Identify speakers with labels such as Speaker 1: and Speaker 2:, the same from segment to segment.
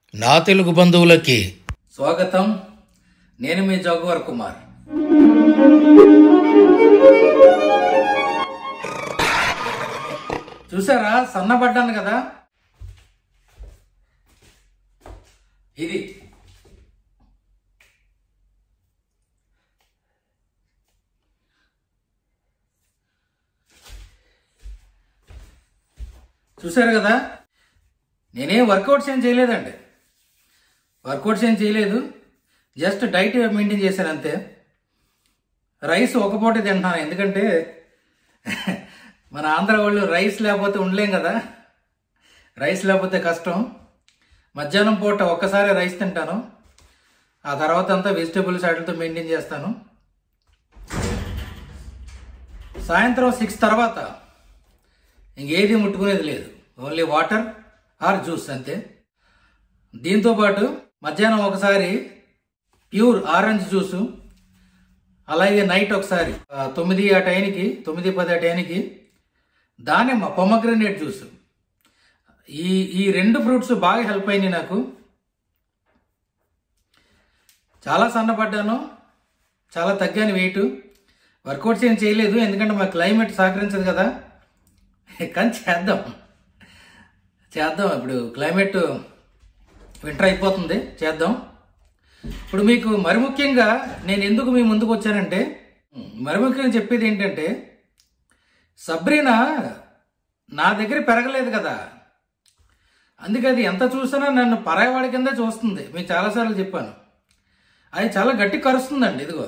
Speaker 1: నా తెలుగు బంధువులకి
Speaker 2: స్వాగతం నేను మీ జోగవర్ కుమార్ చూసారా సన్నబడ్డాను కదా ఇది చూసారు కదా నేనేం వర్కౌట్స్ ఏం చేయలేదండి వర్కౌట్స్ ఏం చేయలేదు జస్ట్ డైట్ మెయింటైన్ చేశాను అంతే రైస్ ఒక పూట తింటున్నాను ఎందుకంటే మన ఆంధ్ర వాళ్ళు రైస్ లేకపోతే ఉండలేం కదా రైస్ లేకపోతే కష్టం మధ్యాహ్నం పూట ఒక్కసారి రైస్ తింటాను ఆ తర్వాత అంతా వెజిటేబుల్స్ వాటితో మెయింటైన్ చేస్తాను సాయంత్రం సిక్స్ తర్వాత ఇంకేది ముట్టుకునేది లేదు ఓన్లీ వాటర్ ఆర్ జ్యూస్ అంతే దీంతో పాటు మధ్యాహ్నం ఒకసారి ప్యూర్ ఆరెంజ్ జ్యూసు అలాగే నైట్ ఒకసారి ఆ, తొమ్మిది ఆ టైంకి తొమ్మిది పది ఆ టైంకి దానిమ్మ పొమగ్రనేట్ జ్యూస్ ఈ ఈ రెండు ఫ్రూట్స్ బాగా హెల్ప్ అయినాయి నాకు చాలా సన్నపడ్డాను చాలా తగ్గాను వెయిట్ వర్కౌట్స్ ఏం చేయలేదు ఎందుకంటే మా క్లైమేట్ సహకరించదు కదా కానీ చేద్దాం చేద్దాం ఇప్పుడు క్లైమేట్ వింటర్ అయిపోతుంది చేద్దాం ఇప్పుడు మీకు మరి ముఖ్యంగా నేను ఎందుకు మీ ముందుకు వచ్చానంటే మరి ముఖ్యంగా చెప్పేది ఏంటంటే సబ్రీనా నా దగ్గర పెరగలేదు కదా అందుకే అది ఎంత చూసినా నన్ను పరాయవాడి కింద చూస్తుంది మీకు చాలాసార్లు చెప్పాను అది చాలా గట్టి కరుస్తుందండి ఇదిగో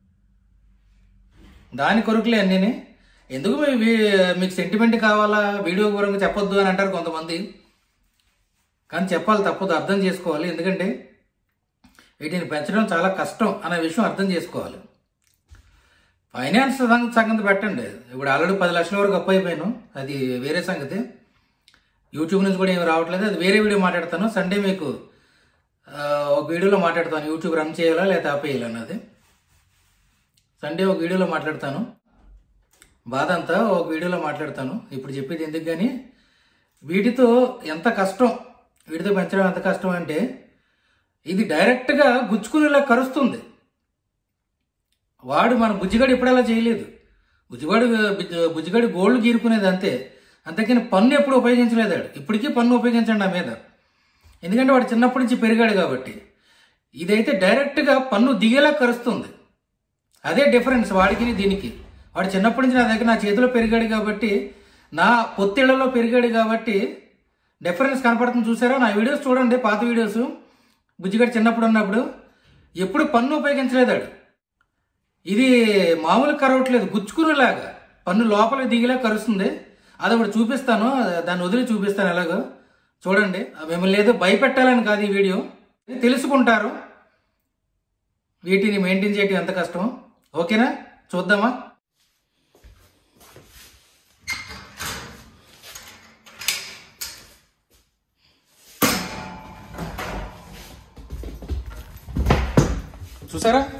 Speaker 2: దాని కొరుకులే అన్నీ ఎందుకు మీ వీ- మీకు సెంటిమెంట్ కావాలా వీడియో గురించి చెప్పొద్దు అని అంటారు కొంతమంది కానీ చెప్పాలి తప్పదు అర్థం చేసుకోవాలి ఎందుకంటే వీటిని పెంచడం చాలా కష్టం అనే విషయం అర్థం చేసుకోవాలి ఫైనాన్స్ సంగతి సంగతి పెట్టండి ఇప్పుడు ఆల్రెడీ పది లక్షల వరకు అప్పు అయిపోయాను అది వేరే సంగతి యూట్యూబ్ నుంచి కూడా ఏమి రావట్లేదు అది వేరే వీడియో మాట్లాడతాను సండే మీకు ఆ, ఒక వీడియోలో మాట్లాడతాను యూట్యూబ్ రన్ చేయాలా లేదా ఆపేయాలా అన్నది సండే ఒక వీడియోలో మాట్లాడతాను బాధ అంతా ఒక వీడియోలో మాట్లాడతాను ఇప్పుడు చెప్పేది ఎందుకు కానీ వీటితో ఎంత కష్టం వీటితో పెంచడం ఎంత కష్టం అంటే ఇది డైరెక్ట్గా గుచ్చుకునేలా కరుస్తుంది వాడు మన బుజ్జిగాడు ఎప్పుడు అలా చేయలేదు బుజ్జిగాడు బుజ్జిగాడు గోల్డ్ గీరుకునేది అంతే అంతేకాని పన్ను ఎప్పుడు ఉపయోగించలేదు వాడు ఇప్పటికీ పన్ను ఉపయోగించండి నా మీద ఎందుకంటే వాడు చిన్నప్పటి నుంచి పెరిగాడు కాబట్టి ఇదైతే డైరెక్ట్గా పన్ను దిగేలా కరుస్తుంది అదే డిఫరెన్స్ వాడికి దీనికి వాడు చిన్నప్పటి నుంచి నా దగ్గర నా చేతిలో పెరిగాడు కాబట్టి నా పొత్తిళ్లలో పెరిగాడు కాబట్టి డిఫరెన్స్ కనపడుతుంది చూసారా నా వీడియోస్ చూడండి పాత వీడియోస్ బుజ్జిగాడు చిన్నప్పుడు ఉన్నప్పుడు ఎప్పుడు పన్ను ఉపయోగించలేదాడు ఇది మామూలు కరవట్లేదు గుచ్చుకునేలాగా పన్ను లోపల దిగేలా కరుస్తుంది అది ఒకటి చూపిస్తాను దాన్ని వదిలి చూపిస్తాను ఎలాగో చూడండి మిమ్మల్ని ఏదో భయపెట్టాలని కాదు ఈ వీడియో తెలుసుకుంటారు వీటిని మెయింటైన్ చేయటం ఎంత కష్టం ఓకేనా చూద్దామా చూసారా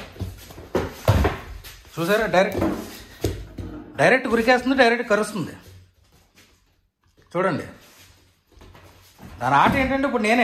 Speaker 2: చూసారా డైరెక్ట్ డైరెక్ట్ గురికేస్తుంది డైరెక్ట్ కరుస్తుంది చూడండి దాని ఆట ఏంటంటే ఇప్పుడు నేనే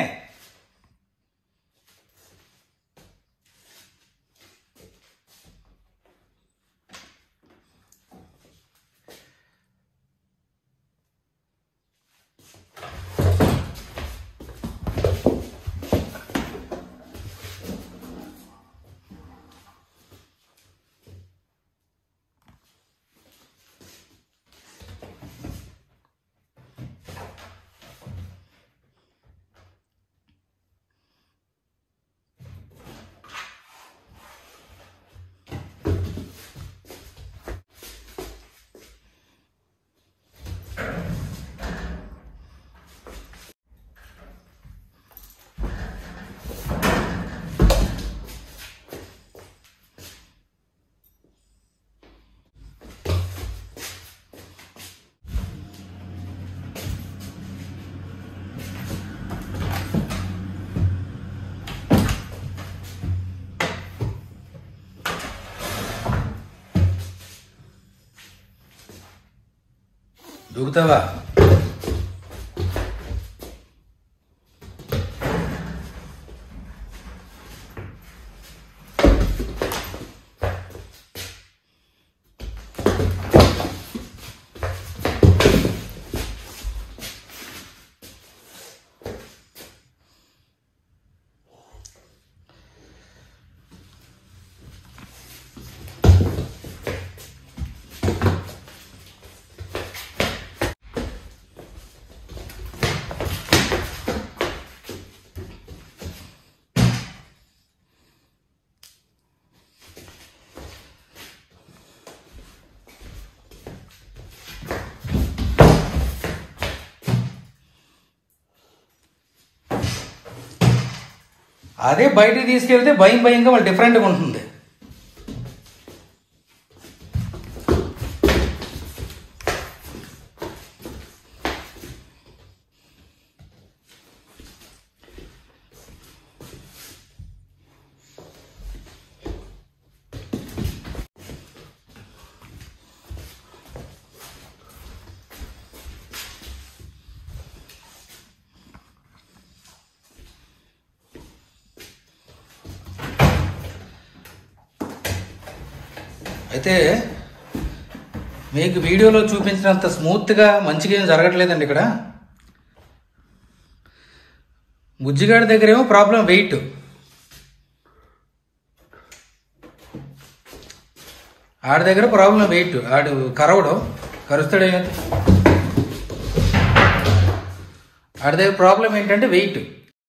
Speaker 2: దూకుతావా అదే బయటికి తీసుకెళ్తే భయం భయంగా వాళ్ళు డిఫరెంట్గా ఉంటుంది అయితే మీకు వీడియోలో చూపించినంత స్మూత్గా మంచిగా ఏం జరగట్లేదండి ఇక్కడ బుజ్జిగాడి దగ్గర ఏమో ప్రాబ్లం వెయిట్ ఆడి దగ్గర ప్రాబ్లం వెయిట్ ఆడు కరవడు కరుస్తాడు ఆడి దగ్గర ప్రాబ్లం ఏంటంటే వెయిట్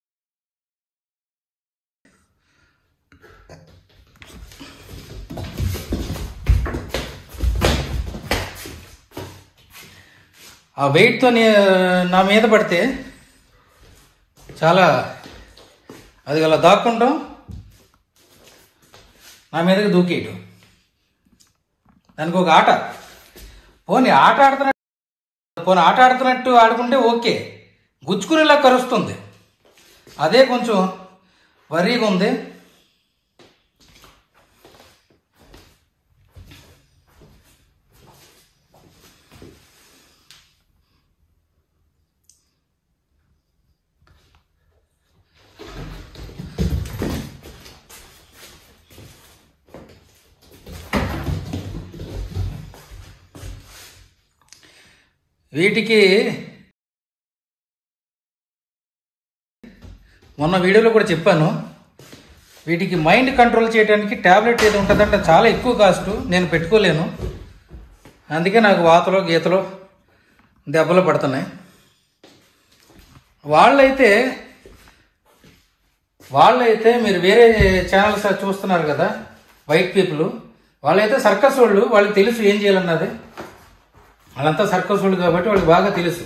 Speaker 2: ఆ వెయిట్తో నా మీద పడితే చాలా అది అలా దాక్కుంటాం నా మీదకి దూకేయటం దానికి ఒక ఆట పోనీ ఆట ఆడుతున్నట్టు పోనీ ఆట ఆడుతున్నట్టు ఆడుకుంటే ఓకే గుచ్చుకునేలా కరుస్తుంది అదే కొంచెం వరీగా ఉంది వీటికి మొన్న వీడియోలో కూడా చెప్పాను వీటికి మైండ్ కంట్రోల్ చేయడానికి ట్యాబ్లెట్ ఏది ఉంటుందంటే చాలా ఎక్కువ కాస్ట్ నేను పెట్టుకోలేను అందుకే నాకు వాతలో గీతలో దెబ్బలు పడుతున్నాయి వాళ్ళైతే వాళ్ళైతే మీరు వేరే ఛానల్స్ చూస్తున్నారు కదా వైట్ పీపుల్ వాళ్ళైతే సర్కస్ వాళ్ళు వాళ్ళకి తెలుసు ఏం చేయాలన్నది వాళ్ళంతా సర్కస్ వాళ్ళు కాబట్టి వాళ్ళకి బాగా తెలుసు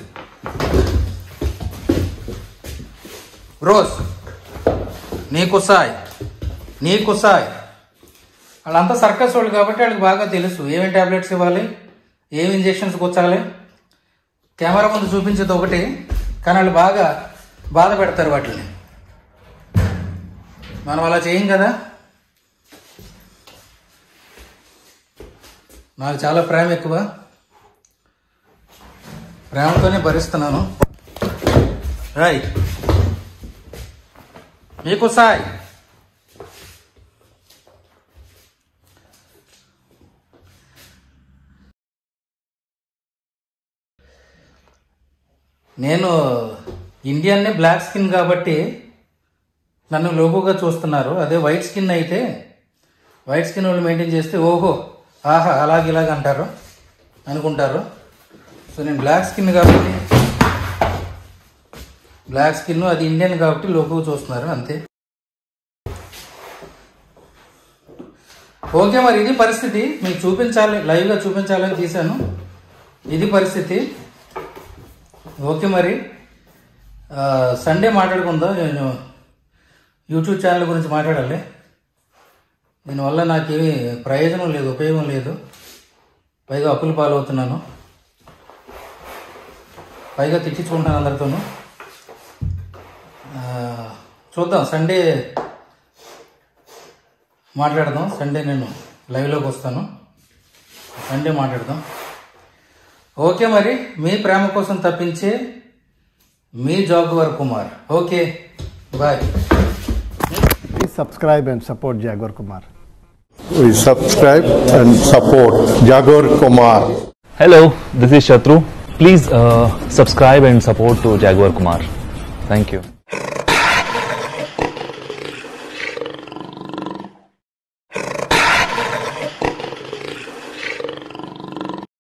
Speaker 2: రోజ్ నీకు సాయ్ నీకు సాయ్ వాళ్ళంతా సర్కస్ వాళ్ళు కాబట్టి వాళ్ళకి బాగా తెలుసు ఏమేమి టాబ్లెట్స్ ఇవ్వాలి ఏమి ఇంజెక్షన్స్ కూర్చాలి కెమెరా ముందు చూపించేది ఒకటి కానీ వాళ్ళు బాగా బాధ పెడతారు వాటిని మనం అలా చేయం కదా నాకు చాలా ప్రేమ ఎక్కువ ప్రేమతోనే భరిస్తున్నాను రాయ్ మీకు సాయ్ నేను ఇండియన్నే బ్లాక్ స్కిన్ కాబట్టి నన్ను లోగుగా చూస్తున్నారు అదే వైట్ స్కిన్ అయితే వైట్ స్కిన్ వాళ్ళు మెయింటైన్ చేస్తే ఓహో ఆహా అలాగే ఇలాగ అంటారు అనుకుంటారు సో నేను బ్లాక్ స్కిన్ కాబట్టి బ్లాక్ స్కిన్ అది ఇండియన్ కాబట్టి లోకుగా చూస్తున్నారు అంతే ఓకే మరి ఇది పరిస్థితి మీకు చూపించాలి లైవ్గా చూపించాలని తీశాను ఇది పరిస్థితి ఓకే మరి ఆ, సండే మాట్లాడుకుందాం నేను యూట్యూబ్ ఛానల్ గురించి మాట్లాడాలి దీనివల్ల నాకేమీ ప్రయోజనం లేదు ఉపయోగం లేదు పైగా అప్పుల పాలవుతున్నాను పైగా తిట్టించుకుంటాను అందరితోనూ ఆ, చూద్దాం సండే మాట్లాడదాం సండే నేను లైవ్లోకి వస్తాను సండే మాట్లాడదాం ఓకే మరి మీ ప్రేమ కోసం తప్పించే మీ Jaguar Kumar okay bye
Speaker 1: Please subscribe and support Jaguar Kumar.
Speaker 3: we subscribe and support Jagor Kumar.
Speaker 4: Hello, this is Shatru. Please uh, subscribe and support to Jaguar Kumar. Thank you.